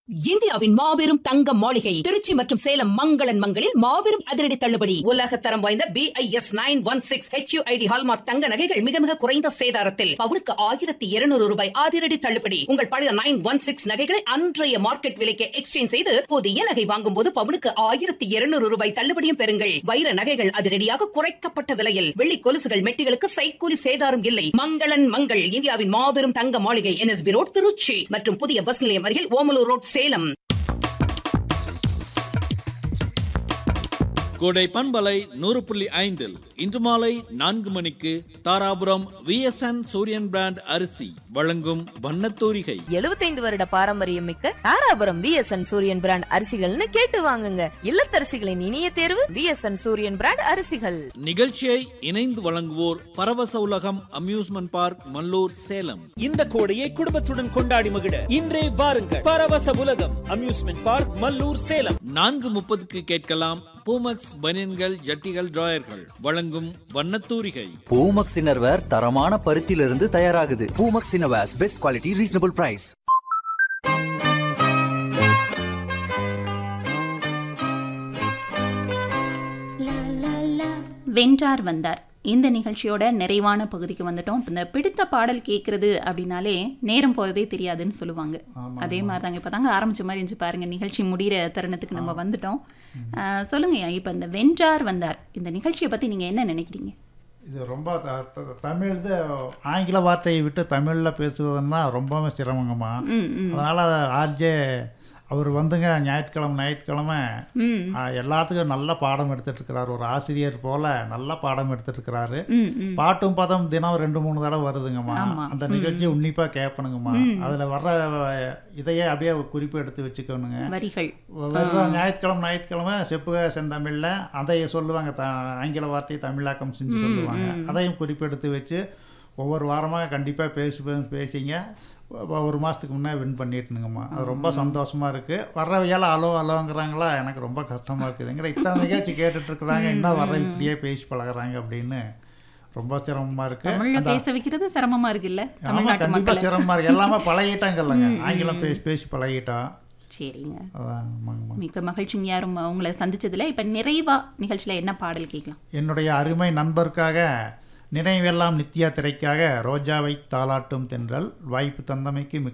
இந்தியாவின் மாபெரும் தங்க மாளிகை திருச்சி மற்றும் சேலம் மங்களன் மங்களில் மாபெரும் அதிரடி தள்ளுபடி உலக தரம் வாய்ந்த B I S nine one six HUID hallmark தங்க நகைகள் மிக மிக குறைந்த சேதாரத்தில் பவுனுக்கு ஆயிரத்தி இருநூறு ரூபாய் அதிரடி தள்ளுபடி உங்கள் பழைய நைன் ஒன் சிக்ஸ் நகைகளை அன்றைய மார்க்கெட் விலைக்கு எக்ஸ்சேஞ்ச் செய்து புதிய நகை வாங்கும் போது பவுனுக்கு ஆயிரத்தி இருநூறு ரூபாய் தள்ளுபடியும் பெறுங்கள் வைர நகைகள் அதிரடியாக குறைக்கப்பட்ட விலையில் வெள்ளி கொலுசுகள் மெட்டிகளுக்கு சைக்கூலி சேதாரம் இல்லை மங்களன் மங்கள் இந்தியாவின் மாபெரும் தங்க மாளிகை என்எஸ்பி ரோட் திருச்சி மற்றும் புதிய பஸ் நிலையம் அருகில் ஓமலூர் ரோட் சேலம் கோடை பண்பலை நூறு புள்ளி ஐந்தில் இன்று மாலை நான்கு மணிக்கு தாராபுரம் விஎஸ்என் சூரியன் பிராண்ட் அரிசி வழங்கும் வண்ணத்தூரிகை எழுபத்தைந்து வருட பாரம்பரியம் மிக்க தாராபுரம் விஎஸ்என் சூரியன் பிராண்ட் அரிசிகள்னு கேட்டு வாங்குங்க இல்லத்தரசிகளின் இனிய தேர்வு விஎஸ்என் சூரியன் பிராண்ட் அரிசிகள் நிகழ்ச்சியை இணைந்து வழங்குவோர் பரவச உலகம் அம்யூஸ்மெண்ட் பார்க் மல்லூர் சேலம் இந்த கோடையை குடும்பத்துடன் கொண்டாடி மகிழ இன்றே வாருங்கள் பரவச உலகம் அம்யூஸ்மெண்ட் பார்க் மல்லூர் சேலம் நான்கு முப்பதுக்கு கேட்கலாம் பூமக்ஸ் பனியன்கள் ஜட்டிகள் டிராயர்கள் வழங்கும் வண்ணத்தூரிகை பூமக்ஸ் இன்னர்வேர் தரமான பருத்தியிலிருந்து தயாராகுது Poomex innerwears best quality reasonable price வென்றார் வந்தார் இந்த நிகழ்ச்சியோட நிறைவான பகுதிக்கு வந்துட்டோம் இந்த பிடித்த பாடல் கேட்குறது அப்படின்னாலே நேரம் போகிறதே தெரியாதுன்னு சொல்லுவாங்க அதே மாதிரி தாங்க இப்போ தாங்க ஆரம்பிச்ச மாதிரி இருந்துச்சு பாருங்க நிகழ்ச்சி முடிகிற தருணத்துக்கு நம்ம வந்துட்டோம் ஆஹ், சொல்லுங்கய்யா இப்போ இந்த வென்றார் வந்தார் இந்த நிகழ்ச்சியை பற்றி நீங்கள் என்ன நினைக்கிறீங்க இது ரொம்ப த- த- தமிழ் இது ஆங்கில வார்த்தையை விட்டு தமிழில் பேசுவதுன்னா ரொம்பவே சிரமங்கம்மா ம் ம் அதனால் ஆர்ஜே அவர் வந்துங்க ஞாயிற்றுக்கிழமை ஞாயிற்றுக்கிழமை ம் ஆ, எல்லாத்துக்கும் நல்ல பாடம் எடுத்துட்டு இருக்கிறாரு ஒரு ஆசிரியர் போல நல்ல பாடம் எடுத்துட்டு இருக்கிறாரு ம் ம் பாட்டும் பதம் தினம் ரெண்டு மூணு தடவை வருதுங்கம்மா ஆமா. அந்த நிகழ்ச்சியை உன்னிப்பாக கேட்பணுங்கம்மா அதில் வர்ற இதையே அப்படியே குறிப்பு எடுத்து வச்சுக்கணுங்க வரிகள் வர்ற ஞாயிற்றுக்கிழமை ஞாயிற்றுக்கிழமை செப்புக செந்தமிழில் அதை சொல்லுவாங்க த ஆங்கில வார்த்தையை தமிழாக்கம் செஞ்சு சொல்லுவாங்க அதையும் குறிப்பெடுத்து வச்சு ஒவ்வொரு வாரமாக கண்டிப்பாக பேசி பே- பேசிங்க ஒ- ஒரு மாதத்துக்கு முன்னே வின் பண்ணிட்டுனுங்கம்மா அது ரொம்ப சந்தோஷமாக இருக்குது வர்றவையால் அலோ அலோங்கிறாங்களா எனக்கு ரொம்ப கஷ்டமாக இருக்குதுங்கிற இத்தனை நிகழ்ச்சி கேட்டுட்ருக்குறாங்க இன்னும் வர்ற இப்படியே பேசி பழகுறாங்க அப்படின்னு ரொம்ப சிரமமாக தமிழ்ல இருக்குது பேச வைக்கிறது சிரமமா இருக்குல்ல ஆமாம் தமிழ்நாட்டு கண்டிப்பாக மக்களை சிரமமாக இருக்குது எல்லாமே பழகிட்டாங்கல்லங்க ஆங்கிலம் பேசி பேசி பழகிட்டோம் சரிங்க அதான் ஆமாங்கம்மா மிக்க மகிழ்ச்சிங்க யாரும் உங்களை சந்திச்சதுல இப்போ நிறைவா நிகழ்ச்சியில் என்ன பாடல் கேட்கலாம் என்னுடைய அருமை நண்பருக்காக நினைவெல்லாம் நித்யா திரைக்காக ரோஜாவை தாளாட்டும் தென்றல் வாய்ப்பு தந்தமைக்கு மிக்க